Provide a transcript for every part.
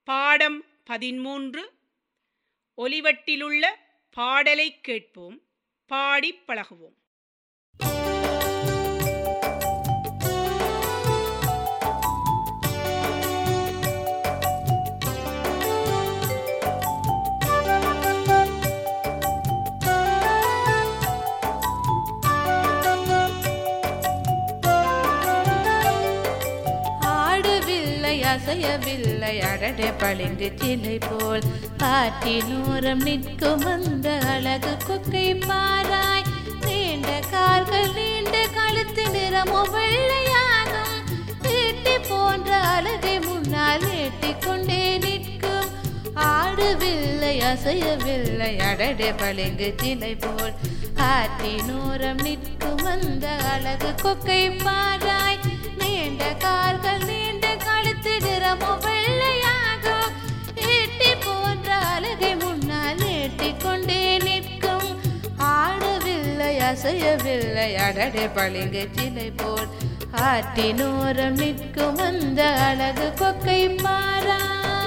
பாடம் பதிமூன்று ஒலிவட்டிலுள்ள பாடலைக் கேட்போம் பாடிப் பழகுவோம் ஆடவில்லை அசையவில்லை அடடே பளிங்கு சிலை போல் காற்றினோரம் நிற்கும் அந்த அழகு கொக்கை பாராய் நீண்ட கால்கள் நீண்ட கழுத்து நிறமோ வெள்ளையாகும் ஈட்டி போன்ற அழகை முன்னால் நீட்டிக்கொண்டே நிற்கும் ஆடவில்லை அசையவில்லை அடடே பளிங்கு சிலை போல் காற்றினோரம் நிற்கும் அந்த அழகு கொக்கை பாராய் நீண்ட கால்கள் நீண்ட கழுத்து நிறமோ வெள்ளையாகும் ஈட்டி போன்ற அழகை முன்னால் நீட்டிக்கொண்டே நிற்கும் ஆடவில்லை அசையவில்லை அடடே பளிங்கு சிலை போல் ஆற்றினோரம் நிற்கும் அந்த அழகு கொக்கை பாரா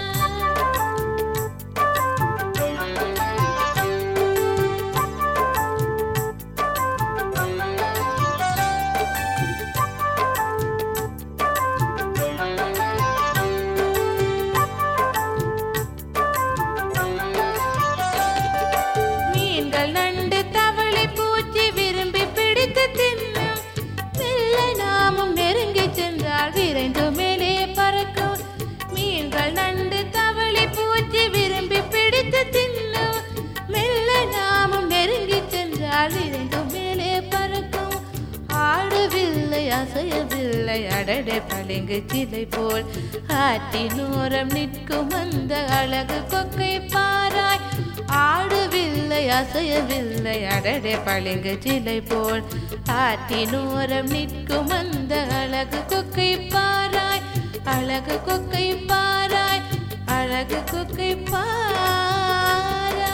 மீன்கள் நண்டு தவளை பூச்சி விரும்பி பிடித்து தின்னும் மெல்ல நாமும் நெருங்கி சென்றால் விரைந்து மேலே பறக்கும் மீன்கள் நண்டு தவளை பூச்சி விரும்பி பிடித்து தின்னும் மெல்ல நாமும் நெருங்கி சென்றால் விரைந்து மேலே பறக்கும் ஆடவில்லை அசையவில்லை அடடே பளிங்கு சிலை போல் ஆற்றினோரம் நிற்கும் அந்த அழகு கொக்கை பாராய் ஆடவில்லை அசையவில்லை அடடே பளிங்கு சிலை போல் ஆற்றினோரம் நிற்கும் அந்த அழகு கொக்கை பாராய் அழகு கொக்கை பாராய் அழகு கொக்கை பாராய்